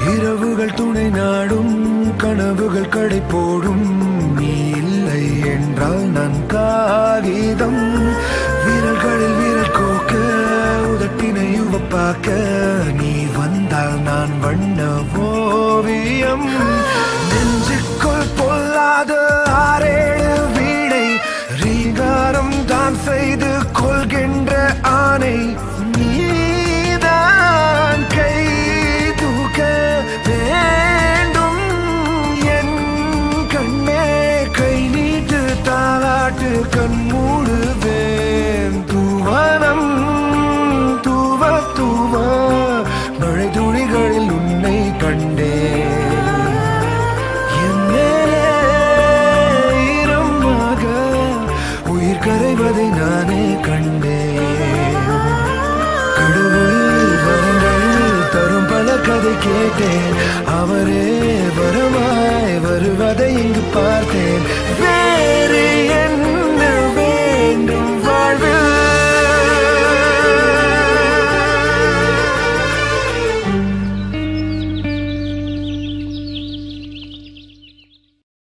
இரவுகள் துணை நாடும் கனவுகள் கடை போடும் நீ இல்லை என்றால் நான் காகிதம் வீரல்களில் வீரல் கோக்க உதட்டினை உவப்பாக்க நீ வந்தால் நான் வண்ண ஓவியம் நெஞ்சுக்குள் பொல்லாத ஆறேழு வீணை ரீகாரம் தான் செய்து கொள்கின்ற ஆணை நீதான் கை தூக்க வேண்டும் என் கண்ணே கை நீட்டு தாளாட்டு கண் மூடுவேன் தூவனம் தூவ தூவ மழை துளிகளில் உன்னை கண்டேன் என் மேலே ஈரமாக உயிர் கரைவதை நானே கண்டேன் கடவுள் வரங்கள் தரும் பல கதை கேட்டேன் அவரே வரமாய் வருவதை இங்கு பார்த்தேன்